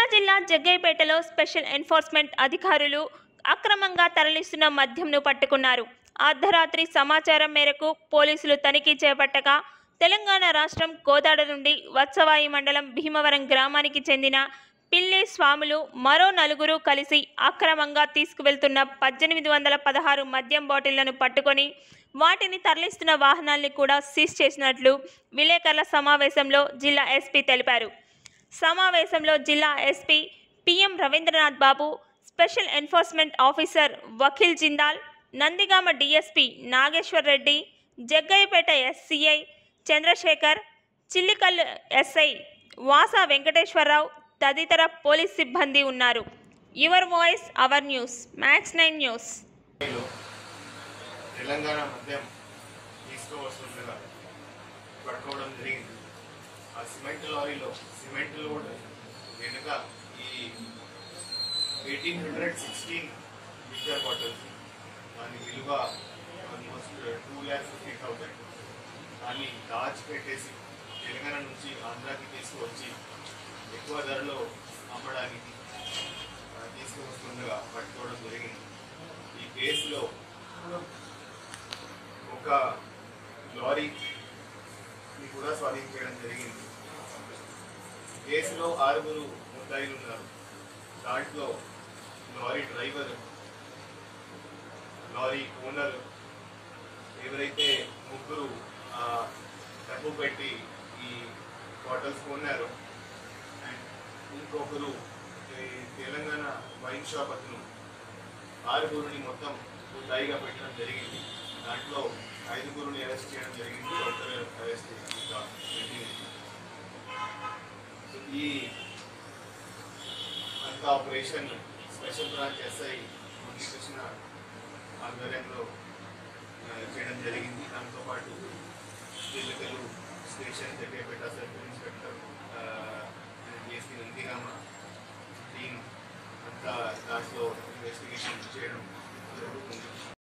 జిల్లా జగ్గైపేటలో special enforcement అధికారులు అక్రమంగా తరలిస్తున్న మద్యంను పట్టుకున్నారు అర్ధరాత్రి సమాచారం మేరకు పోలీసులు తనిఖీ చేపట్టగా తెలంగాణ రాష్ట్రం కోదాడ నుండి వత్సవాయి మండలం భీమవరం గ్రామానికి చెందిన పిల్లి స్వాములు మరో నలుగురు కలిసి అక్రమంగా తీసుకువెళ్తున్న పద్దెనిమిది వందల పదహారు మద్యం బాటిళ్లను పట్టుకొని వాటిని తరలిస్తున్న వాహనాల్ని కూడా సీజ్ చేసినట్లు విలేకరుల సమావేశంలో జిల్లా ఎస్పీ తెలిపారు సమావేశంలో జిల్లా SP PM Ravindranath Babu special enforcement officer Vakeel Jindal Nandigama DSP Nageswar Reddy Jaggayyapeta SCI Chandrasekhar Chillakallu SI Vasa Venkateswararao తదితర పోలీస్ సిబ్బంది ఉన్నారు your voice our news max nine news లో తెలంగాణ మద్యం తీసుకువస్తుండగా పట్టుకోవడం జరిగింది ఆ సిమెంట్ లారీలో సిమెంట్ లోడ్ వెనుక ఈ eighteen hundred sixteen litre bottles దాని విలువ almost two lakh fifty thousand దాన్ని దాచిపెట్టేసి తెలంగాణ నుంచి ఆంధ్రాకి తీసుకువచ్చి ఎక్కువ ధరలో అమ్మడానికి ఆ, తీసుకువస్తుండగా పట్టుకోవడం జరిగింది ఈ కేసులో ఒక లారీని కూడా స్వాధీనం చేయడం జరిగింది కేసులో ఆరుగురు ముద్దాయిలు ఉన్నారు దాంట్లో లారీ డ్రైవర్ లారీ ఓనర్ ఎవరైతే ముగ్గురు ఆ, డబ్బు పెట్టి ఈ బాటిల్స్ కొన్నారు అండ్ ఇంకొకరు ఈ తెలంగాణ వైన్ షాప్ అతను ఆరుగురిని మొత్తం ముద్దాయిగా పెట్టడం జరిగింది దాంట్లో ఐదుగురిని అరెస్ట్ చేయడం జరిగింది ఒకరు అరెస్ట్ ఇంకా జరిగింది సో ఈ అంత operation special branch SI Muralikrishna ఆధ్వర్యంలో ఆ, చేయడం జరిగింది దాంతోపాటు Jillikalu station Jaggepeta circle inspector DSP Nandigama team అంతా దాంట్లో ఇన్వెస్టిగేషన్ చేయడం జరుగుతుంది